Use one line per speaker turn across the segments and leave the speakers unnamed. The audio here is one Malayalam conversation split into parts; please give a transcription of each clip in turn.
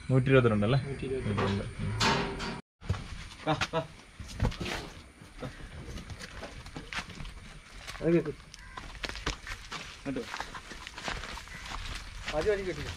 നൂറ്റി ഇരുപത്തിരണ്ട് അല്ലേ
നൂറ്റി ഇരുപത്തി
ഇരുപത്തിരണ്ട്. ഉം. ആ, ആ.
അത് കേട്ടു
ഇങ്ങോട്ട് വാ.
ആദ്യം അടി കേട്ടില്ല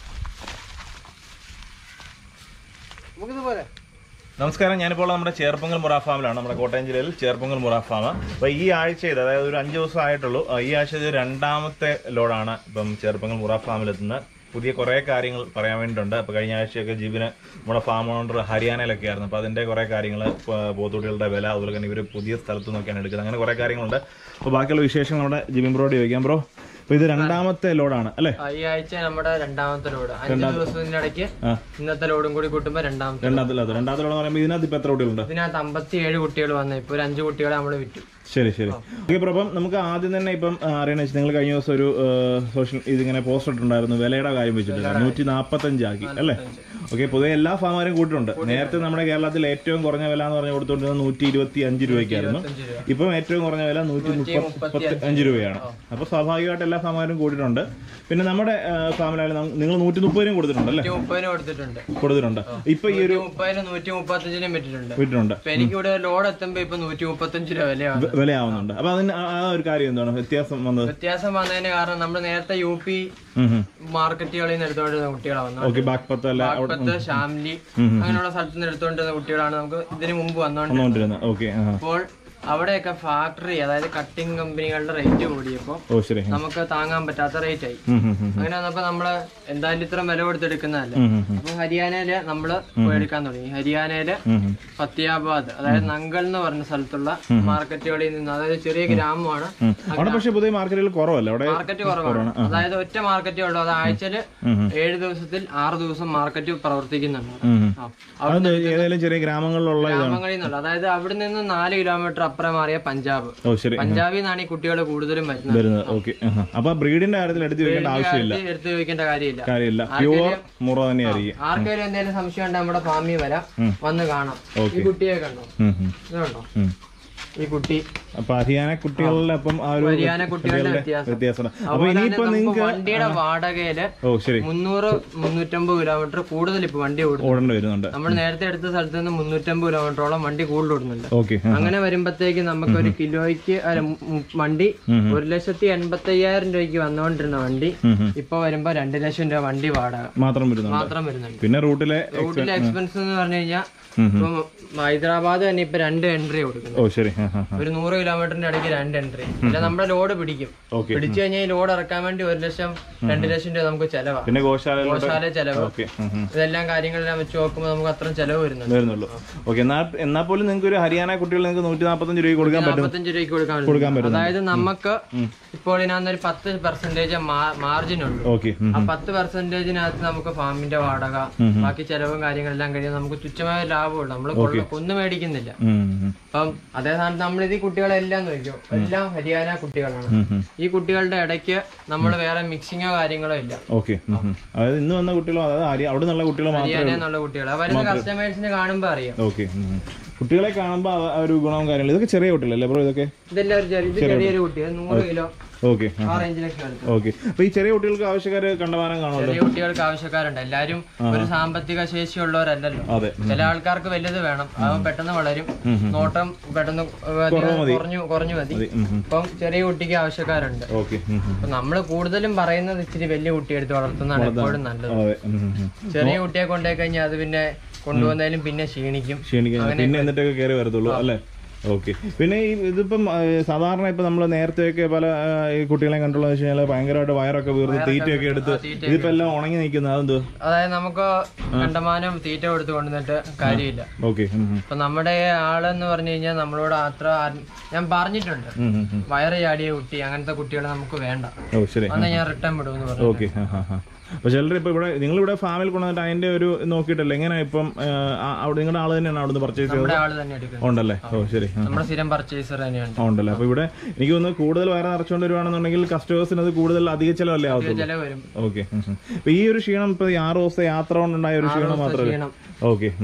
നമുക്കിത് പോരെ
നമസ്കാരം ഞാനിപ്പോൾ നമ്മുടെ ചേർപ്പങ്കൽ മുറ ഫാമിലാണ് നമ്മുടെ കോട്ടയം ജില്ലയിൽ ചേർപ്പങ്കൽ മുറ ഫാം അപ്പോൾ ഈ ആഴ്ച ഇത് അതായത് ഒരു അഞ്ച് ദിവസം ആയിട്ടുള്ളൂ ആ, ഈ ആഴ്ച ഇത് രണ്ടാമത്തെ ലോഡാണ് ഇപ്പം ചേർപ്പങ്കൽ മുറ ഫാമിൽ എത്തുന്നത് പുതിയ കുറേ കാര്യങ്ങൾ പറയാൻ വേണ്ടിയിട്ടുണ്ട് അപ്പോൾ കഴിഞ്ഞ ആഴ്ചയൊക്കെ ജീവന് നമ്മുടെ ഫാം ഓണർ ഹരിയാനയിലൊക്കെ ആയിരുന്നു അപ്പോൾ അതിൻ്റെ കുറേ കാര്യങ്ങൾ പോത്തുകുട്ടികളുടെ വില അതുപോലെ തന്നെ ഇവർ പുതിയ സ്ഥലത്ത് നോക്കിയാണ് എടുക്കുന്നത് അങ്ങനെ കുറേ കാര്യങ്ങളുണ്ട് അപ്പോൾ ബാക്കിയുള്ള വിശേഷങ്ങൾ നമ്മുടെ ജിബിൻ ബ്രോഡ് ചോദിക്കാം ബ്രോ അപ്പോൾ ഇത് രണ്ടാമത്തെ ലോഡാണ് അല്ലേ
ആ, ഈ ആഴ്ച നമ്മുടെ രണ്ടാമത്തെ ലോഡ് അഞ്ച് ദിവസത്തിന്റെ ഇടയ്ക്ക്
ആ
ഇന്നത്തെ ലോഡും കൂടി കൂട്ടുമ്പോ രണ്ടാമത്തെ
രണ്ടാമത്തെ ലോഡ് രണ്ടാമത്തെ ലോഡ് എന്ന് പറയുമ്പോൾ ഇതിനകത്ത് ഇപ്പോൾ എത്ര കുട്ടികളുണ്ട്
ഇതിനകത്ത് അമ്പത്തി ഏഴ് കുട്ടികൾ വന്നു ഇപ്പൊ ഒരു അഞ്ച് കുട്ടികളെ നമ്മൾ വിറ്റു
ശരി ശരി ഓക്കെ അപ്പോൾ അപ്പം നമുക്ക് ആദ്യം തന്നെ ഇപ്പം ആ, അറിയണ വെച്ചാൽ നിങ്ങൾ കഴിഞ്ഞ ദിവസം ഒരു സോഷ്യൽ ഇതിങ്ങനെ പോസ്റ്റ് ഇട്ടുണ്ടായിരുന്നു വിലയുടെ കാര്യം വെച്ചിട്ടുണ്ട് നൂറ്റി നാൽപ്പത്തഞ്ച് ആക്കി അല്ലേ ഓക്കെ പൊതുവെ എല്ലാ ഫാമാരും കൂട്ടിട്ടുണ്ട് നേരത്തെ നമ്മുടെ കേരളത്തിൽ ഏറ്റവും കുറഞ്ഞ വില എന്ന് പറഞ്ഞ് കൊടുത്തുകൊണ്ടിരുന്നത് നൂറ്റി ഇരുപത്തി അഞ്ച് രൂപയ്ക്കായിരുന്നു
അഞ്ച് രൂപ
ഇപ്പം ഏറ്റവും കുറഞ്ഞ വില നൂറ്റി മുപ്പത്തി അഞ്ച് രൂപയാണ് അപ്പോൾ സ്വാഭാവികമായിട്ട് എല്ലാ ഫാമാരും കൂട്ടിയിട്ടുണ്ട് പിന്നെ നമ്മുടെ ഫാമിലായാലും നിങ്ങൾ നൂറ്റി മുപ്പതിനും കൊടുത്തിട്ടുണ്ട് അല്ലേ
നൂറ്റി മുപ്പതിന് കൊടുത്തിട്ടുണ്ട്
കൊടുത്തിട്ടുണ്ട് ഇപ്പൊ ഈ ഒരു
നൂറ്റി മുപ്പതിന് നൂറ്റി മുപ്പത്തഞ്ചിനും വിറ്റിട്ടുണ്ട്
വിട്ടിട്ടുണ്ട്
ഇപ്പൊ എനിക്ക് ഇവിടെ ലോഡ് എത്തുമ്പോ ഇപ്പൊ നൂറ്റി മുപ്പത്തഞ്ച് രൂപ വിലയാണ്
വിലയാവുന്നുണ്ട് അപ്പൊ അതിന് ആ- ആ ഒരു കാര്യം എന്താണ് വ്യത്യാസം വന്നത്
വ്യത്യാസം വന്നതിന് കാരണം നമ്മൾ നേരത്തെ യു പി മാർക്കറ്റുകളിൽ നിന്ന് എടുത്തോണ്ടിരുന്ന കുട്ടികളാണ് വന്നത്
ഓക്കെ ബാക്ക്പത്ത് അല്ല
ബാഗ്പത്ത് ഷാംലി അങ്ങനെയുള്ള സ്ഥലത്ത് നിന്ന് എടുത്തോണ്ടിരുന്ന കുട്ടികളാണ് നമുക്ക് ഇതിന് മുമ്പ് വന്നോണ്ട്
വന്നുകൊണ്ടിരുന്നത് ഓക്കെ
അപ്പോൾ അവിടെയൊക്കെ ഫാക്ടറി അതായത് കട്ടിംഗ് കമ്പനികളുടെ റേറ്റ് കൂടിയപ്പോ
ഓ ശരി
നമുക്ക് താങ്ങാൻ പറ്റാത്ത റേറ്റ് ആയി
ഉം, ഉം, ഉം.
അങ്ങനെ വന്നപ്പോ നമ്മള് എന്തായാലും ഇത്ര വില കൊടുത്തെടുക്കുന്നതല്ലേ
ഉം, ഉം, ഉം.
അപ്പൊ ഹരിയാനയില് നമ്മള് എടുക്കാൻ തുടങ്ങി ഹരിയാനയില്
ഉം, ഉം.
ഫത്തിയാബാദ് അതായത് നങ്കൽ എന്ന് പറഞ്ഞ സ്ഥലത്തുള്ള മാർക്കറ്റുകളിൽ നിന്ന് അതായത് ചെറിയ ഗ്രാമമാണ്
ഉം. അവിടെ പക്ഷെ പുതിയ മാർക്കറ്റുകൾ കുറവല്ല അവിടെ
മാർക്കറ്റ് കുറവാണ് അതായത് ഒറ്റ മാർക്കറ്റേ ഉള്ളൂ അത് ആഴ്ചയില് ഏഴ് ദിവസത്തിൽ ആറ് ദിവസം മാർക്കറ്റ് പ്രവർത്തിക്കുന്നുണ്ട്
ഉം, ഉം.
ആ.
അത് ഏതെങ്കിലും ചെറിയ ഗ്രാമങ്ങളിലുള്ള ഇതാണ്
ഗ്രാമങ്ങളിൽ നിന്നുള്ള അതായത് അവിടെ നിന്ന് നാല് കിലോമീറ്റർ അപ്പുറം മാറിയ പഞ്ചാബ്
ഓ ശരി
പഞ്ചാബിൽ നിന്നാണ് ഈ കുട്ടികൾ കൂടുതലും വരുന്നത്
വരുന്നത് ഓക്കെ അപ്പൊ ബ്രീഡിന്റെ കാര്യത്തിൽ എടുത്തു വെക്കേണ്ട ആവശ്യമില്ല
ഇത് എടുത്ത് ചോദിക്കേണ്ട കാര്യമില്ല
കാര്യമില്ല പ്യുവർ മുറ തന്നെയായിരിക്കും
ആർക്കെങ്കിലും എന്തെങ്കിലും സംശയം ഉണ്ടെങ്കിൽ നമ്മുടെ ഫാമിൽ വരാം വന്ന് കാണാം ഈ കുട്ടിയെ കണ്ടോ
ഉം, ഉം,
ഇത് കണ്ടോ
ഉം.
ഈ കുട്ടി
അപ്പൊ ഹരിയാന കുട്ടികളുടെ അപ്പം ആ ഒരു
ഹരിയാന കുട്ടികളുടെ വ്യത്യാസം
വ്യത്യാസം അപ്പൊ
അതുപോലെ തന്നെ
ഇനിയിപ്പോ
നമുക്ക്
നിങ്ങൾക്ക്
വണ്ടിയുടെ വാടകയില്
ഓ ശരി
മുന്നൂറ് മുന്നൂറ്റമ്പത് കിലോമീറ്റർ കൂടുതൽ ഇപ്പൊ വണ്ടി ഓടുന്നു
ഓടേണ്ടി വരുന്നുണ്ട്
നമ്മൾ നേരത്തെ എടുത്ത സ്ഥലത്ത് നിന്ന് മുന്നൂറ്റമ്പത് കിലോമീറ്ററോളം വണ്ടി കൂടുതൽ ഓടുന്നുണ്ട്
ഓക്കെ
അങ്ങനെ വരുമ്പത്തേക്ക് നമുക്ക് ഒരു കിലോയ്ക്ക് അല്ല, ഉം, ഉം, വണ്ടി ഒരു ലക്ഷത്തി എൺപത്തി അയ്യായിരം രൂപയ്ക്ക് വന്നുകൊണ്ടിരുന്ന വണ്ടി ഇപ്പൊ വരുമ്പോ രണ്ട് ലക്ഷം രൂപ വണ്ടി വാടക
മാത്രം വരുന്നുണ്ട്
മാത്രം വരുന്നുണ്ട്
പിന്നെ റൂട്ടിലെ
റൂട്ടിലെ എക്സ്പെൻസ് എന്ന് പറഞ്ഞു കഴിഞ്ഞാൽ ഇപ്പം ഹൈദരാബാദ് തന്നെ ഇപ്പൊ രണ്ട് എൻട്രി കൊടുക്കുന്നു
ഓ ശരി ആ, ആ, ആ.
ഒരു നൂറ് കിലോമീറ്ററിന്റെ ഇടയ്ക്ക് രണ്ട് എൻട്രി പിന്നെ നമ്മുടെ ലോഡ് പിടിക്കും
ഓക്കെ
പിടിച്ചു കഴിഞ്ഞാൽ ഈ ലോഡ് ഇറക്കാൻ വേണ്ടി ഒരു ലക്ഷം രണ്ട് ലക്ഷം രൂപ നമുക്ക് ചെലവാണ്
പിന്നെ ഗോശാലയിലോട്ട്
ഗോശാല ചെലവ്
ഓക്കെ
ഇതെല്ലാം കാര്യങ്ങളെല്ലാം വെച്ച് നോക്കുമ്പോൾ നമുക്ക് അത്രയും ചെലവ് വരുന്നുണ്ട്
വരുന്നുള്ളൂ ഓക്കെ എന്നാ എന്നാൽ പോലും നിങ്ങൾക്ക് ഒരു ഹരിയാന കുട്ടികൾ നിങ്ങൾക്ക് നൂറ്റി നാൽപ്പത്തഞ്ച് രൂപ കൊടുക്കാൻ പറ്റും
നാൽപ്പത്തഞ്ച് രൂപയ്ക്ക് കൊടുക്കാൻ
കൊടുക്കാൻ
പറ്റും
പറ്റും
അതായത് നമുക്ക് ഇപ്പോൾ ഇതിനകത്ത് ഒരു പത്ത് പെർസെന്റേജ് മാർജിൻ ഉണ്ട്
ഓക്കെ
ആ പത്ത് പെർസെന്റേജിനകത്ത് നമുക്ക് ഫാമിന്റെ വാടക ബാക്കി ചെലവും കാര്യങ്ങളെല്ലാം കഴിയും നമുക്ക് തുച്ഛമായ ലാഭമുള്ളൂ നമ്മൾ കൊന്നു മേടിക്കുന്നില്ല അപ്പം അതേ സ്ഥാനത്ത് നമ്മൾ ഇത് ഈ കുട്ടികളെല്ലാം നോക്കിയോ എല്ലാം ഹരിയാന കുട്ടികളാണ് ഈ കുട്ടികളുടെ ഇടയ്ക്ക് നമ്മൾ വേറെ മിക്സിങ്ങോ കാര്യങ്ങളോ ഇല്ല
ഓക്കെ അതായത് ഇന്ന് വന്ന കുട്ടികളോ അതായത് ഹരി- അവിടെ നിന്നുള്ള കുട്ടികൾ മാത്രം
ഹരിയാന എന്നുള്ള കുട്ടികൾ വരുന്ന കസ്റ്റമേഴ്സിനെ കാണുമ്പോൾ അറിയാം
ഓക്കെ കുട്ടികളെ കാണുമ്പോൾ ആ- ആ ഒരു ഗുണവും കാര്യങ്ങളും ഇതൊക്കെ ചെറിയ കുട്ടികളല്ലേ ബ്രോ ഇതൊക്കെ
ഇതെല്ലാം ഒരു ചെറിയ ഇത് ചെറിയൊരു കുട്ടി അത് നൂറ് കിലോ
ഓക്കെ
ആ റേഞ്ചിലൊക്കെ എടുക്കും
ഓക്കെ അപ്പൊ ഈ ചെറിയ കുട്ടികൾക്ക് ആവശ്യക്കാര് കണ്ടമാനം കാണുമല്ലോ
ചെറിയ കുട്ടികൾക്ക് ആവശ്യക്കാരുണ്ട് എല്ലാരും ഒരു സാമ്പത്തിക ശേഷിയുള്ളവരല്ലല്ലോ
അതെ
ചില ആൾക്കാർക്ക് വലുത് വേണം അവൻ പെട്ടെന്ന് വളരും നോട്ടം പെട്ടെന്ന് കുറഞ്ഞു കുറഞ്ഞു മതി ഇപ്പം ചെറിയ കുട്ടിക്ക് ആവശ്യക്കാരുണ്ട്
ഓക്കെ
അപ്പൊ നമ്മള് കൂടുതലും പറയുന്നത് ഇച്ചിരി വലിയ കുട്ടി എടുത്ത് വളർത്തുന്നതാണ് എപ്പോഴും നല്ലത്
അതെ ഉം, ഉം, ഉം.
ചെറിയ കുട്ടിയെ കൊണ്ടുപോയി കഴിഞ്ഞാൽ അത് പിന്നെ കൊണ്ടുവന്നാലും പിന്നെ ക്ഷീണിക്കും
ക്ഷീണിക്കാൻ പിന്നെ എന്നിട്ടൊക്കെ കയറി വരത്തുള്ളൂ അല്ലേ ഓക്കെ പിന്നെ ഈ ഇതിപ്പം ആ, സാധാരണ ഇപ്പൊ നമ്മൾ നേരത്തെയൊക്കെ പല ആ, ഈ കുട്ടികളെ കണ്ടുള്ള വെച്ച് കഴിഞ്ഞാൽ ഭയങ്കരമായിട്ട് വയറൊക്കെ വീർന്ന് തീറ്റയൊക്കെ എടുത്ത് ഇതിപ്പോ എല്ലാം ഉണങ്ങി നിൽക്കുന്നത് അതെന്തോ
അതായത് നമുക്ക് കണ്ടമാനം തീറ്റ കൊടുത്ത് കൊണ്ടുവന്നിട്ട് കാര്യമില്ല
ഓക്കെ
ഇപ്പൊ നമ്മുടെ ആളെന്ന് പറഞ്ഞു കഴിഞ്ഞാൽ നമ്മളോട് അത്ര ആത്മ- ഞാൻ പറഞ്ഞിട്ടുണ്ട് വയറ് ചാടിയ കുട്ടി അങ്ങനത്തെ കുട്ടികളെ നമുക്ക് വേണ്ട
ഓ ശരി
അന്ന് ഞാൻ റിട്ടേൺ വിടുമെന്ന് പറഞ്ഞു
ഓക്കെ അപ്പൊ ചിലർ ഇപ്പൊ ഇവിടെ നിങ്ങൾ ഇവിടെ ഫാമിൽ കൊണ്ടുവന്നിട്ട് അതിന്റെ ഒരു നോക്കിയിട്ടല്ലേ എങ്ങനെ ഇപ്പം ആ, ആ- അവിടെ നിങ്ങളുടെ ആള് തന്നെയാണ് അവിടുന്ന് പർച്ചേസ് ചെയ്തത്
നമ്മുടെ ആള് തന്നെ എടുക്കുന്നത്
ഉണ്ടല്ലേ ഓ ശരി ആ.
നമ്മുടെ സ്ഥിരം പർച്ചേസർ തന്നെയാണ്
ആ, ഉണ്ടല്ലേ അപ്പൊ ഇവിടെ എനിക്ക് തോന്നുന്നു കൂടുതൽ വയറ് നിറച്ചുകൊണ്ട് വരുവാണെന്നുണ്ടെങ്കിൽ കസ്റ്റമേഴ്സിന് അത് കൂടുതൽ അധിക ചെലവല്ലേ ആവത്തുള്ളൂ
ചില വരും
ഓക്കെ അപ്പൊ ഈ ഒരു ക്ഷീണം ഇപ്പൊ ഈ ആറ് ദിവസത്തെ യാത്ര കൊണ്ടുണ്ടായ ഒരു ക്ഷീണം മാത്രമേ
ക്ഷീണം
ഓക്കെ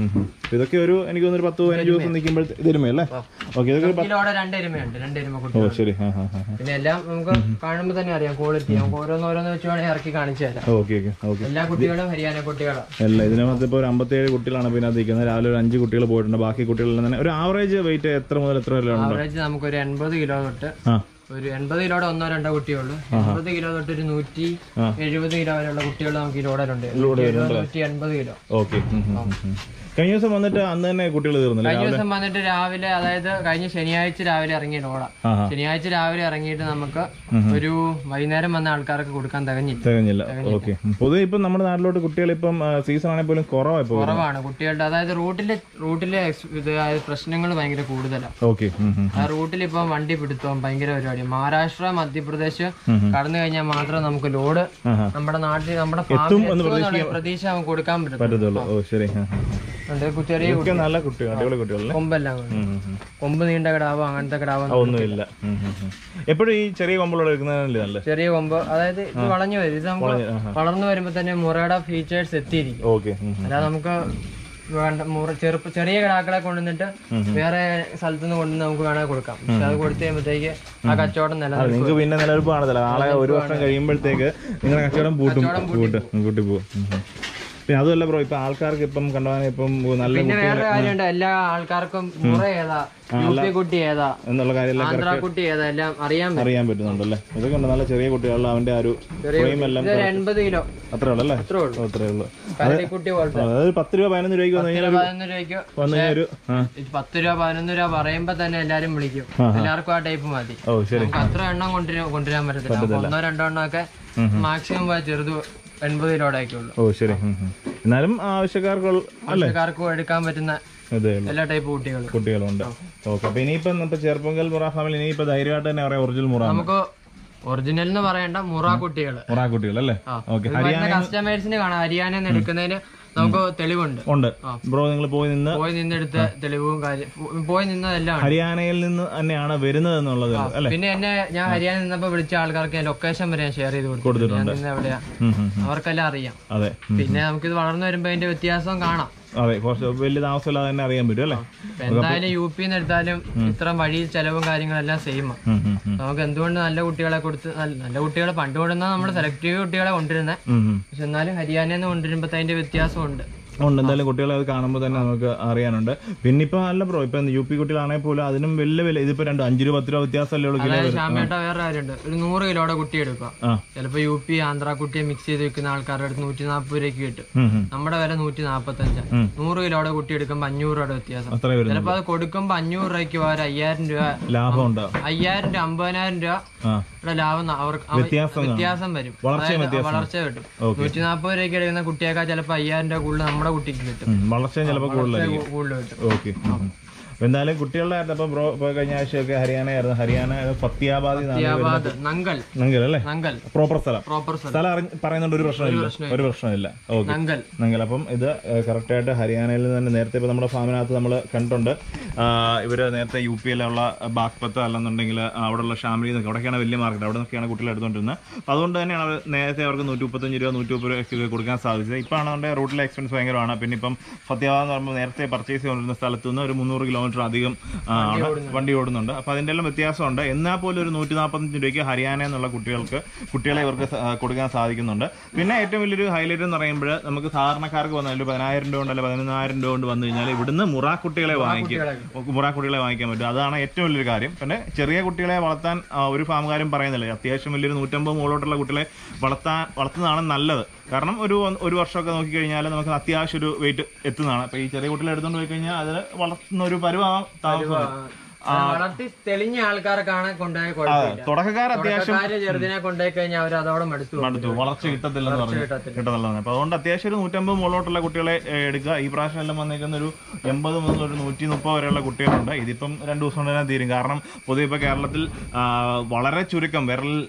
ഇതൊക്കെ ഒരു എനിക്ക് തോന്നുന്നു ഒരു പത്ത് പതിനഞ്ച് ദിവസം നിൽക്കുമ്പോൾ ഇതിരുമേ അല്ലേ ഓക്കെ ഇതൊക്കെ ഒരു പത്ത്
കിലോടെ രണ്ട് എരുമയുണ്ട് രണ്ട് എരുമ കുട്ടി
ഓ ശരി ആ ഹാ ഹാ
പിന്നെ എല്ലാം നമുക്ക് കാണുമ്പോൾ തന്നെ അറിയാം ക്വാളിറ്റി നമുക്ക് ഓരോന്ന് ഓരോന്ന് വെച്ച് വേണമെങ്കിൽ ഇറക്കി കാണിച്ചു തരാം
ഓക്കെ ഓക്കെ ഓക്കെ
എല്ലാ കുട്ടികളും ഹരിയാന കുട്ടികളാണ്
അല്ല ഇതിനകത്ത് ഇപ്പോൾ ഒരു അമ്പത്തേഴ് കുട്ടികളാണ് ഇപ്പോൾ ഇതിനകത്ത് നിൽക്കുന്നത് രാവിലെ ഒരു അഞ്ച് കുട്ടികൾ പോയിട്ടുണ്ട് ബാക്കി കുട്ടികളെല്ലാം തന്നെ ഒരു ആവറേജ് വെയിറ്റ് എത്ര മുതൽ എത്ര വരെ ഉണ്ട്
ആവറേജ് നമുക്ക് ഒരു എൺപത് കിലോ തൊട്ട്
ആ
ഒരു എൺപത് കിലോയുടെ ഒന്നോ രണ്ടോ കുട്ടിയുള്ളൂ എൺപത് കിലോ തൊട്ട് ഒരു നൂറ്റി എഴുപത് കിലോ വരെയുള്ള കുട്ടികൾ നമുക്ക് ഈ ലോഡലുണ്ട് നൂറ്റി എഴുപത് നൂറ്റി എൺപത് കിലോ
ഓക്കെ കഴിഞ്ഞ ദിവസം വന്നിട്ട് അന്ന് തന്നെ കുട്ടികൾ തീർന്നില്ല
കഴിഞ്ഞ ദിവസം വന്നിട്ട് രാവിലെ അതായത് കഴിഞ്ഞ ശനിയാഴ്ച രാവിലെ ഇറങ്ങിയ ലോഡാ
ആ ഹാ
ശനിയാഴ്ച രാവിലെ ഇറങ്ങിയിട്ട് നമുക്ക് ഒരു വൈകുന്നേരം വന്ന ആൾക്കാർക്ക് കൊടുക്കാൻ തികഞ്ഞില്ല
തികഞ്ഞില്ല ഓക്കെ പൊതുവെ ഇപ്പം നമ്മുടെ നാട്ടിലോട്ട് കുട്ടികൾ ഇപ്പം സീസൺ ആണെങ്കിൽ പോലും കുറവായി പോകും
കുറവാണ് കുട്ടികളുടെ അതായത് റൂട്ടിലെ റൂട്ടിലെ എക്സ് ഇത് അതായത് പ്രശ്നങ്ങൾ ഭയങ്കര കൂടുതലാണ്
ഓക്കെ
ആ റൂട്ടിൽ ഇപ്പം വണ്ടി പിടുത്തവും ഭയങ്കര പരിപാടി മഹാരാഷ്ട്ര മധ്യപ്രദേശ് കടന്നു കഴിഞ്ഞാൽ മാത്രം നമുക്ക് ലോഡ്
ആഹാ.
നമ്മുടെ നാട്ടിൽ നമ്മുടെ ഫാമിൽ എത്തുമെന്നുള്ള പ്രതീക്ഷ നമുക്ക് കൊടുക്കാൻ പറ്റും
പറ്റത്തുള്ളൂ ഓ ശരി ആ, ആ, ആ.
അതുകൊണ്ട് ചെറിയ
ഒക്കെ നല്ല കുട്ടികൾ അടിപൊളി കുട്ടികളല്ലേ
കൊമ്പെല്ലാം ഉണ്ട്.
ഉം, ഉം, ഉം.
കൊമ്പ് നീണ്ട കിടാവോ അങ്ങനത്തെ കിടാവോ
ആ, ഒന്നുമില്ല ഉം, ഉം, ഉം. എപ്പോഴും ഈ ചെറിയ കൊമ്പുള്ള എടുക്കുന്നതല്ലേ നല്ലത്
ചെറിയ കൊമ്പ് അതായത് ഇത് വളഞ്ഞു വരും ഇത് നമുക്ക് വളർന്നു വരുമ്പോ തന്നെ മുറയുടെ ഫീച്ചേഴ്സ് എത്തിയിരിക്കും
ഓക്കെ
അല്ലാതെ നമുക്ക് വേണ്ട മുറ ചെറുപ്പ ചെറിയ കിടാക്കളെ കൊണ്ടുവന്നിട്ട് വേറെ സ്ഥലത്തു നിന്ന് കൊണ്ടുവന്ന് നമുക്ക് വേണമെങ്കിൽ കൊടുക്കാം പക്ഷെ അത് കൊടുത്തു കഴിയുമ്പോഴത്തേക്ക് ആ കച്ചവടം നിലനിൽക്കും
നിങ്ങൾക്ക് പിന്നെ നിലനിൽപ്പ് കാണത്തില്ല നാളെ ഒരു വർഷം കഴിയുമ്പോഴത്തേക്ക് നിങ്ങളുടെ കച്ചവടം പൂട്ടും പൂട്ടും കൂട്ടി പോകും ഉം, ഉം. പിന്നെ അതുമല്ല ബ്രോ ഇപ്പൊ ആൾക്കാർക്ക് ഇപ്പം കണ്ടുപോകാൻ ഇപ്പം നല്ല
പിന്നെ വേറെ കാര്യമുണ്ട് എല്ലാ ആൾക്കാർക്കും മുറ ഏതാ യു പി കുട്ടി ഏതാ
എന്നുള്ള കാര്യമെല്ലാം
ആന്ധ്ര കുട്ടി ഏതാ എല്ലാം അറിയാൻ പറ്റും
അറിയാൻ പറ്റുന്നുണ്ടല്ലേ ഇതൊക്കെ ഉണ്ട് നല്ല ചെറിയ കുട്ടികളിൽ അവന്റെ ആ ഒരു ഫ്രെയിം എല്ലാം
ഇതൊരു എൺപത് കിലോ
അത്രേ ഉള്ളൂ അല്ലേ
അത്രേ ഉള്ളൂ
അത്രേ ഉള്ളൂ
കരടിക്കുട്ടി പോലത്തെ
അതായത് പത്ത് രൂപ പതിനൊന്ന് രൂപയ്ക്ക് വന്നു കഴിഞ്ഞാൽ
പതിനൊന്ന് രൂപയ്ക്ക്
വന്നു കഴിഞ്ഞാൽ ഒരു ആ
ഇത് പത്ത് രൂപ പതിനൊന്ന് രൂപ പറയുമ്പോ തന്നെ എല്ലാരും വിളിക്കും എല്ലാവർക്കും ആ ടൈപ്പ് മതി
ഓ ശരി
നമുക്ക് അത്ര എണ്ണം കൊണ്ടുവരാൻ കൊണ്ടുവരാൻ പറ്റത്തില്ല നമുക്ക് ഒന്നോ രണ്ടോ എണ്ണം ഒക്കെ മാക്സിമം പോയാൽ ചെറുത് എൺപത് കിലോടെ ഒക്കെ ഉള്ളൂ
ഓ ശരി ഉം, ഉം. എന്നാലും ആവശ്യക്കാർക്ക്
ആൾക്കാർക്കും എടുക്കാൻ പറ്റുന്ന
അതെ
എല്ലാ ടൈപ്പ് കുട്ടികളും
കുട്ടികളുണ്ട് ഓക്കെ അപ്പൊ ഇനിയിപ്പം ഇപ്പൊ ചെറുപ്പങ്കൽ മുറ ഫാമിലി ഇനിയിപ്പോ ധൈര്യമായിട്ട് തന്നെ പറയാം ഒറിജിനൽ മുറ
നമുക്ക് ഒറിജിനൽ എന്ന് പറയണ്ട മുറ കുട്ടികള്
മുറ കുട്ടികൾ അല്ലേ ഓക്കെ
ഇത് വരുന്ന കസ്റ്റമേഴ്സിന് കാണാം ഹരിയാന എടുക്കുന്നതിന് നമുക്ക് തെളിവുണ്ട്
ഉണ്ട് ബ്രോ നിങ്ങൾ പോയി നിന്ന്
പോയി നിന്നെടുത്ത തെളിവും കാര്യം പോയി നിന്നതെല്ലാം ഉണ്ട്.
ഹരിയാനയിൽ നിന്ന് തന്നെയാണ് വരുന്നത് എന്നുള്ളത് അല്ലെ
പിന്നെ എന്നെ ഞാൻ ഹരിയാന നിന്നപ്പോ വിളിച്ച ആൾക്കാർക്ക് ഞാൻ ലൊക്കേഷൻ വരെ ഞാൻ ഷെയർ ചെയ്ത് കൊടുത്തിട്ടുണ്ട് ഞാൻ നിന്ന് എവിടെയാ
ഉം, ഉം, ഉം.
അവർക്കെല്ലാം അറിയാം
അതെ ഉം.
പിന്നെ നമുക്കിത് വളർന്നു വരുമ്പോ അതിന്റെ വ്യത്യാസം കാണാം
അതെ കുറച്ച് വലിയ താമസമില്ലാതെ തന്നെ അറിയാൻ പറ്റും അല്ലേ
ഇപ്പൊ എന്തായാലും യു പി എടുത്താലും ഇത്ര വഴി ചെലവും കാര്യങ്ങളെല്ലാം സെയിം
ഉം, ഉം, ഉം.
നമുക്ക് എന്തുകൊണ്ട് നല്ല കുട്ടികളെ കൊടുത്ത് നല്ല നല്ല കുട്ടികളെ പണ്ട് കൊണ്ടുവന്നാൽ നമ്മൾ സെലക്റ്റീവ് കുട്ടികളെ കൊണ്ടുവരുന്നത്
ഉം, ഉം.
പക്ഷെ എന്നാലും ഹരിയാനയിൽ നിന്ന് കൊണ്ടുവരുമ്പോൾ അതിന്റെ വ്യത്യാസമുണ്ട്
ഉണ്ട് എന്തായാലും കുട്ടികളെ അത് കാണുമ്പോൾ തന്നെ നമുക്ക് അറിയാനുണ്ട് പിന്നെ ഇപ്പൊ അല്ല ബ്രോ ഇപ്പൊ യു പി കുട്ടികളാണെങ്കിൽ പോലും അതിനും വലിയ വില ഇതിപ്പോ രണ്ട് അഞ്ച് രൂപ പത്ത് രൂപ വ്യത്യാസമല്ലേ ഉള്ളൂ കിലോ
അതായത് ശ്യാമേട്ട വേറെ കാര്യമുണ്ട് ഒരു നൂറ് കിലോയുടെ കുട്ടി എടുക്കുക
ആ
ചിലപ്പോ യു പി ആന്ധ്ര കുട്ടിയെ മിക്സ് ചെയ്ത് വെക്കുന്ന ആൾക്കാരുടെ അടുത്ത് നൂറ്റി നാൽപ്പത് രൂപയ്ക്ക് കിട്ടും
ഉം, ഉം.
നമ്മുടെ വില നൂറ്റി നാൽപ്പത്തഞ്ചാണ്
ഉം.
നൂറ് കിലോയുടെ കുട്ടി എടുക്കുമ്പോൾ അഞ്ഞൂറ് രൂപയുടെ വ്യത്യാസം
അത്രേ വരുന്നു
ചിലപ്പോൾ അത് കൊടുക്കുമ്പോൾ അഞ്ഞൂറ് രൂപയ്ക്ക് പകരം അയ്യായിരം രൂപ
ലാഭം ഉണ്ടോ
അയ്യായിരം രൂപ അമ്പതിനായിരം രൂപ
ആ
ഇവിടെ ലാഭം ന- അവർക്ക് അവ-
വ്യത്യാസം
വ്യത്യാസം വരും
വളർച്ചയും
അതായത് വളർച്ച കിട്ടും നൂറ്റി നാൽപ്പത് രൂപയ്ക്ക് എടുക്കുന്ന കുട്ടിയേക്കാൾ ചിലപ്പോൾ അയ്യായിരം രൂപ കൂടുതൽ നമ്മുടെ കുട്ടിക്ക് കിട്ടും
ഉം, വളർച്ചയും ചിലപ്പോൾ കൂടുതലായിരിക്കും
കൂടുതൽ കിട്ടും
ഓക്കെ എന്തായാലും കുട്ടികളുടെ ആയിരുന്നു അപ്പൊ ബ്രോ ഇപ്പൊ കഴിഞ്ഞ ആഴ്ചയൊക്കെ ഹരിയാനയായിരുന്നു ഹരിയാന ഫത്തിയാബാദ്
ഹരിയാബാദ് നങ്കൽ
നങ്കൽ അല്ലേ
നങ്കൽ
പ്രോപ്പർ സ്ഥലം
പ്രോപ്പർ സ്ഥലം
സ്ഥലം അറിഞ്ഞ് പറയുന്നുണ്ട് ഒരു പ്രശ്നമില്ല ഒരു പ്രശ്നമില്ല ഓക്കെ
നങ്കൽ
നിങ്ങൾ അപ്പം ഇത് കറക്റ്റ് ആയിട്ട് ഹരിയാനയിൽ നിന്ന് തന്നെ നേരത്തെ ഇപ്പോൾ നമ്മുടെ ഫാമിനകത്ത് നമ്മൾ കണ്ടിട്ടുണ്ട് ഇവർ നേരത്തെ യു പിയിലുള്ള ബാഗ്പത്ത് അല്ലെന്നുണ്ടെങ്കിൽ അവിടെയുള്ള ഷാമിലി എന്നൊക്കെ അവിടെയൊക്കെയാണ് വലിയ മാർക്കറ്റ് അവിടെ നിന്നൊക്കെയാണ് കുട്ടികൾ എടുത്തുകൊണ്ടിരുന്നത് അപ്പോൾ അതുകൊണ്ട് തന്നെയാണ് അവർ നേരത്തെ അവർക്ക് നൂറ്റി മുപ്പത്തഞ്ച് രൂപ നൂറ്റി മുപ്പത് രൂപയ്ക്ക് കൊടുക്കാൻ സാധിച്ചത് ഇപ്പോൾ ആണെന്നുണ്ടെങ്കിൽ റൂട്ടിലെ എക്സ്പെൻസ് ഭയങ്കരമാണ് പിന്നെ ഇപ്പം ഫത്യാബാദ് എന്ന് പറയുമ്പോൾ നേരത്തെ പർച്ചേസ് ചെയ്തുകൊണ്ടിരുന്ന സ്ഥലത്ത് നിന്ന് ഒരു മുന്നൂറ് കിലോമീറ്റർ അധികം ആ, ആണ് വണ്ടി ഓടുന്നുണ്ട് അപ്പോൾ അതിൻ്റെ എല്ലാം വ്യത്യാസമുണ്ട് എന്നാൽ പോലും ഒരു നൂറ്റി നാൽപ്പത്തഞ്ച് രൂപയ്ക്ക് ഹരിയാന എന്നുള്ള കുട്ടികൾക്ക് കുട്ടികളെ ഇവർക്ക് സ- ആ, കൊടുക്കാൻ സാധിക്കുന്നുണ്ട് പിന്നെ ഏറ്റവും വലിയൊരു ഹൈലൈറ്റ് എന്ന് പറയുമ്പോൾ നമുക്ക് സാധാരണക്കാർക്ക് വന്നാൽ ഒരു പതിനായിരം രൂപ കൊണ്ട് അല്ലെങ്കിൽ പതിനൊന്നായിരം രൂപ കൊണ്ട് വന്നു കഴിഞ്ഞാൽ ഇവിടുന്ന് മുറ കുട്ടികളെ വാങ്ങിക്കും മുറ കുട്ടികളെ വാങ്ങിക്കാൻ പറ്റും അതാണ് ഏറ്റവും വലിയൊരു കാര്യം പിന്നെ ചെറിയ കുട്ടികളെ വളർത്താൻ ആ, ഒരു ഫാമുകാരും പറയുന്നില്ല അത്യാവശ്യം വലിയൊരു നൂറ്റമ്പത് മുകളിലോട്ടുള്ള കുട്ടികളെ വളർത്താൻ വളർത്തുന്നതാണ് നല്ലത് കാരണം ഒരു ഒരു വർഷമൊക്കെ നോക്കിക്കഴിഞ്ഞാൽ നമുക്ക് അത്യാവശ്യം ഒരു വെയിറ്റ് എത്തുന്നതാണ് അപ്പോൾ ഈ ചെറിയ കുട്ടികളെ എടുത്തുകൊണ്ട് പോയി കഴിഞ്ഞാൽ അതിൽ വളർത്തുന്ന ഒരു പരുവാം താമസം
വളർത്തി തെളിഞ്ഞ ആൾക്കാർക്കാണ് കൊണ്ടുപോയി കുഴപ്പമില്ല
തുടക്കക്കാർ അത്യാവശ്യം
തുടക്കക്കാര് ചെറുതിനെ കൊണ്ടുപോയി കഴിഞ്ഞാൽ അവർ അതോടെ മടുത്തു പോകും.
അടുത്തു വളർച്ച കിട്ടത്തില്ലെന്ന് പറഞ്ഞു
കിട്ടത്തില്ല.
കിട്ടുന്നുള്ളതാണ് അപ്പൊ അതുകൊണ്ട് അത്യാവശ്യം ഒരു നൂറ്റമ്പത് മുകളിലോട്ടുള്ള കുട്ടികളെ ഏ, എടുക്കുക ഈ പ്രാവശ്യം എല്ലാം വന്നേക്കുന്ന ഒരു എൺപത് മുതൽ ഒരു നൂറ്റി മുപ്പത് വരെയുള്ള കുട്ടികളുണ്ട് ഇതിപ്പം രണ്ടു ദിവസം കൊണ്ട് തന്നെ തീരും കാരണം പൊതുവെ ഇപ്പൊ കേരളത്തിൽ ആ, വളരെ ചുരുക്കം വിരൽ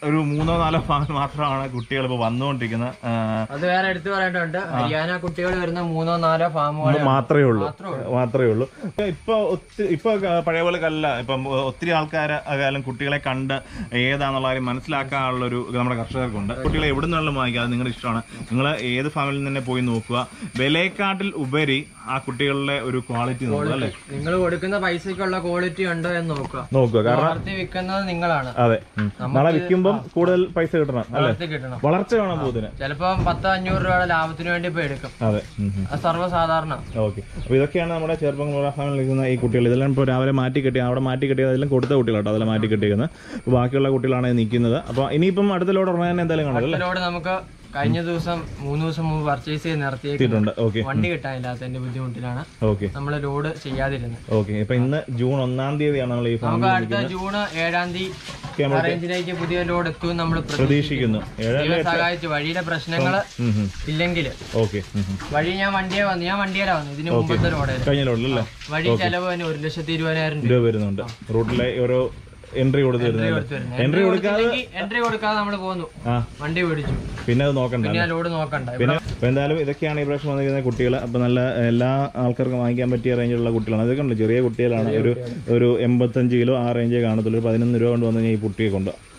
ഒരു മൂന്നോ നാലോ ഫാമിൽ മാത്രമാണ് കുട്ടികൾ ഇപ്പോൾ വന്നുകൊണ്ടിരിക്കുന്നത് ആ,
അത് വേറെ എടുത്തു പറയേണ്ടതുണ്ട് ഹരിയാന കുട്ടികൾ വരുന്ന മൂന്നോ നാലോ ഫാമുകൾ
മാത്രമേ ഉള്ളൂ
മാത്രമേ ഉള്ളൂ.
മാത്രമേ ഉള്ളൂ ഇപ്പൊ ഒത്തിരി ഇപ്പൊ പഴയ പോലെ അല്ല ഇപ്പം ഒത്തിരി ആൾക്കാർ ആയാലും കുട്ടികളെ കണ്ട് ഏതാന്നുള്ള കാര്യം മനസ്സിലാക്കാനുള്ള ഒരു ഇത് നമ്മുടെ കർഷകർക്കുണ്ട് കുട്ടികളെ എവിടെ നിന്നാലും വാങ്ങിക്കുക അത് നിങ്ങളുടെ ഇഷ്ടമാണ് നിങ്ങൾ ഏത് ഫാമിലിൽ നിന്ന് തന്നെ പോയി നോക്കുക വിലയെക്കാട്ടിൽ ഉപരി ആ കുട്ടികളുടെ ഒരു ക്വാളിറ്റി നോക്കുക അല്ലേ
നിങ്ങൾ കൊടുക്കുന്ന പൈസക്കുള്ള ക്വാളിറ്റി ഉണ്ടോ എന്ന് നോക്കുക
നോക്കുക കാരണം
വളർത്തി വിൽക്കുന്നത് നിങ്ങളാണ്
അതെ ഉം. നാളെ വിൽക്കുമ്പം കൂടുതൽ പൈസ കിട്ടണം അല്ലേ
വളർത്തി കിട്ടണം
വളർച്ച വേണം പൂതിന്
ചിലപ്പോ പത്തോ അഞ്ഞൂറ് രൂപയുടെ ലാഭത്തിന് വേണ്ടി ഇപ്പൊ എടുക്കും
അതെ ഉം, ഉം.
അത് സർവ്വസാധാരണ
ഓക്കെ അപ്പോൾ ഇതൊക്കെയാണ് നമ്മുടെ ചെറുപ്പം ഫാമിൽ നിൽക്കുന്ന ഈ കുട്ടികൾ ഇതെല്ലാം ഇപ്പോൾ രാവിലെ മാറ്റി കെട്ടി അവിടെ മാറ്റി കെട്ടിയത് അതെല്ലാം കൊടുത്ത കുട്ടികളാട്ടോ അതെല്ലാം മാറ്റി കെട്ടിയിരിക്കുന്നത് അപ്പോൾ ബാക്കിയുള്ള കുട്ടികളാണ് ഈ നിൽക്കുന്നത് അപ്പോൾ ഇനിയിപ്പം അടുത്ത ലോഡ് ഉറങ്ങാൻ എന്തായാലും കാണുമല്ലോ അല്ലേ
ഇതിലൂടെ നമുക്ക് കഴിഞ്ഞ ദിവസം മൂന്ന് ദിവസം മുമ്പ് പർച്ചേസ് ചെയ്ത് നിർത്തിയേക്കും
എത്തിയിട്ടുണ്ട് ഓക്കെ
വണ്ടി കിട്ടാനില്ലാത്തതിന്റെ ബുദ്ധിമുട്ടിലാണ്
ഓക്കെ
നമ്മൾ ലോഡ് ചെയ്യാതിരുന്നത്
ഓക്കെ ഇപ്പം ഇന്ന് ജൂൺ ഒന്നാം തീയതിയാണ് നമ്മൾ ഈ ഫാമിൽ
നമുക്ക് അടുത്ത ജൂൺ ഏഴാം തീയതി റേഞ്ചിലേക്ക് പുതിയ ലോഡ് എത്തും നമ്മൾ
പ്രതീക്ഷിക്കുന്നു ഏഴ്
ദൈവം സഹായിച്ചു വഴിയുടെ പ്രശ്നങ്ങള് ഇല്ലെങ്കിൽ
ഓക്കെ
വഴി ഞാൻ വണ്ടിയെ വന്നു ഞാൻ വണ്ടിയിലാ വന്നു ഇതിന് മുമ്പത്തെ ലോഡായിരുന്നു
കഴിഞ്ഞ ലോഡിലല്ലേ
വഴി ചെലവ് തന്നെ ഒരു ലക്ഷത്തി ഇരുപതിനായിരം രൂപ
രൂപ വരുന്നുണ്ട് റൂട്ടിലെ ഓരോ എൻട്രി കൊടുത്ത് വരുന്നുണ്ട് എൻട്രി കൊടുക്കാതെ
എൻട്രി കൊടുക്കാതെ നമ്മൾ പോന്നു
ആ
വണ്ടി മേടിച്ചു
പിന്നെ അത് നോക്കണ്ട
പിന്നെ ആ ലോഡ് നോക്കണ്ട
പിന്നെ അപ്പോൾ എന്തായാലും ഇതൊക്കെയാണ് ഈ പ്രാവശ്യം വന്നിരിക്കുന്ന കുട്ടികൾ അപ്പോൾ നല്ല എല്ലാ ആൾക്കാർക്കും വാങ്ങിക്കാൻ പറ്റിയ റേഞ്ചിലുള്ള കുട്ടികളാണ് ഇതൊക്കെ ഉണ്ട് ചെറിയ കുട്ടികളാണ് ഒരു ഒരു എൺപത്തഞ്ച് കിലോ ആ റേഞ്ചേ കാണത്തുള്ളൂ ഒരു പതിനൊന്ന് രൂപ കൊണ്ട് വന്നു കഴിഞ്ഞാൽ ഈ കുട്ടിയെ കൊണ്ട്